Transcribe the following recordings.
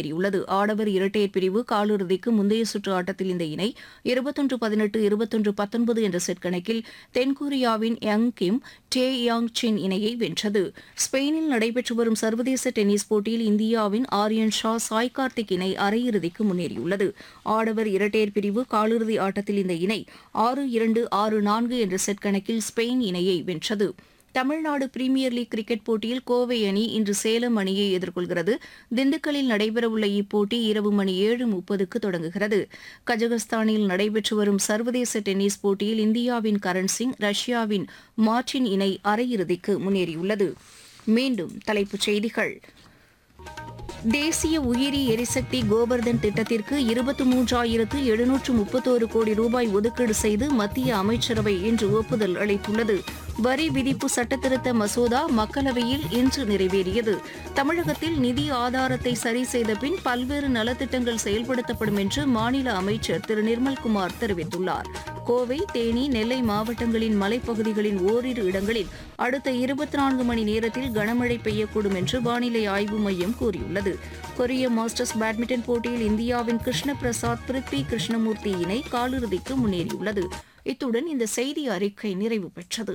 முன்னேறியுள்ளது ஆடவர் இரட்டையர் பிரிவு காலிறுதிக்கு முந்தைய சுற்று ஆட்டத்தில் இந்த இணை இருபத்தொன்று பதினெட்டு இருபத்தொன்று பத்தொன்பது என்ற செட் கணக்கில் தென்கொரியாவின் யங் கிம் டே யாங் சின் இணையை வென்றது ஸ்பெயினில் நடைபெற்று வரும் சர்வதேச டென்னிஸ் போட்டியில் இந்தியாவின் ஆரியன் ஷா சாய் கார்த்திக் இணை அரையிறுதிக்கு முன்னேறியுள்ளது ஆடவர் இரட்டையர் பிரிவு காலிறுதி ஆட்டத்தில் இந்த இணை ஆறு இரண்டு ஆறு நான்கு என்ற செட் கணக்கில் ஸ்பெயின் இணையை வென்றது தமிழ்நாடு பிரீமியர் லீக் கிரிக்கெட் போட்டியில் கோவை அணி இன்று சேலம் அணியை எதிர்கொள்கிறது திண்டுக்கல்லில் நடைபெறவுள்ள இப்போட்டி இரவு மணி ஏழு முப்பதுக்கு தொடங்குகிறது கஜகஸ்தானில் நடைபெற்று வரும் சர்வதேச டென்னிஸ் போட்டியில் இந்தியாவின் கரண் சிங் ரஷ்யாவின் மார்டின் இணை அரையிறுதிக்கு முன்னேறியுள்ளது மீண்டும் தலைப்புச் செய்திகள் தேசிய உயிரி எரிசக்தி கோபர்தன் திட்டத்திற்கு இருபத்தி மூன்றாயிரத்து எழுநூற்று முப்பத்தோரு கோடி ரூபாய் ஒதுக்கீடு செய்து மத்திய அமைச்சரவை இன்று ஒப்புதல் அளித்துள்ளது வரி விதிப்பு சட்டத்திருத்த மசோதா மக்களவையில் இன்று நிறைவேறியது தமிழகத்தில் நிதி ஆதாரத்தை சரி செய்த பின் பல்வேறு நலத்திட்டங்கள் செயல்படுத்தப்படும் என்று மாநில அமைச்சர் திரு நிர்மல்குமார் தெரிவித்துள்ளார் கோவை தேனி நெல்லை மாவட்டங்களின் மலைப்பகுதிகளின் ஓரிரு இடங்களில் அடுத்த இருபத்தி நான்கு மணி நேரத்தில் கனமழை பெய்யக்கூடும் என்று வானிலை ஆய்வு மையம் கூறியுள்ளது கொரிய மாஸ்டர்ஸ் பேட்மிண்டன் போட்டியில் இந்தியாவின் கிருஷ்ண பிரசாத் பிருத்வி கிருஷ்ணமூர்த்தி இணை காலிறுதிக்கு முன்னேறியுள்ளது இத்துடன் இந்த செய்தி அறிக்கை நிறைவு பெற்றது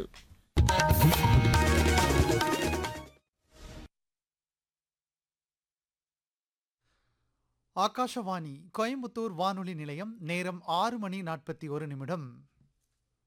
ஆகாஷவாணி கோயம்புத்தூர் வானொலி நிலையம் நேரம் ஆறு மணி நாற்பத்தி ஒரு நிமிடம்